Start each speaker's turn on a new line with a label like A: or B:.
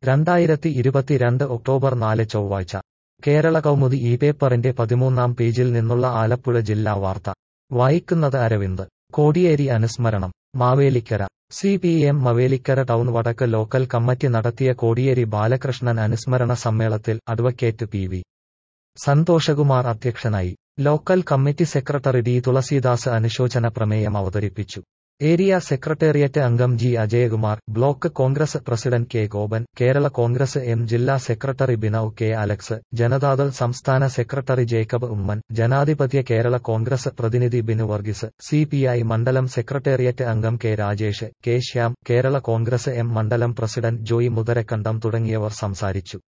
A: രണ്ടായിരത്തി ഇരുപത്തിരണ്ട് ഒക്ടോബർ നാല് ചൊവ്വാഴ്ച കേരള കൗമുദി ഈ പേപ്പറിന്റെ പതിമൂന്നാം പേജിൽ നിന്നുള്ള ആലപ്പുഴ ജില്ലാ വാർത്ത വായിക്കുന്നത് അരവിന്ദ് കോടിയേരി അനുസ്മരണം Mavelikkara C P M Mavelikkara town വടക്ക് ലോക്കൽ കമ്മിറ്റി നടത്തിയ കോടിയേരി ബാലകൃഷ്ണൻ അനുസ്മരണ സമ്മേളനത്തിൽ അഡ്വക്കേറ്റ് പി വി സന്തോഷകുമാർ അധ്യക്ഷനായി local committee secretary D Thulasidas അനുശോചന പ്രമേയം അവതരിപ്പിച്ചു ഏരിയ സെക്രട്ടേറിയറ്റ് അംഗം G Ajayakumar block Congress president K Gopan Kerala Congress M ജില്ലാ സെക്രട്ടറി ബിനൌ കെ അലക്സ് ജനതാദൾ സംസ്ഥാന സെക്രട്ടറി ജേക്കബ് ഉമ്മൻ ജനാധിപത്യ കേരള കോൺഗ്രസ് പ്രതിനിധി Binu Varghese C P I മണ്ഡലം സെക്രട്ടേറിയറ്റ് അംഗം K Rajesh K Shyam Kerala Congress M മണ്ഡലം പ്രസിഡന്റ് ജോയി മുതരക്കണ്ടം തുടങ്ങിയവർ സംസാരിച്ചു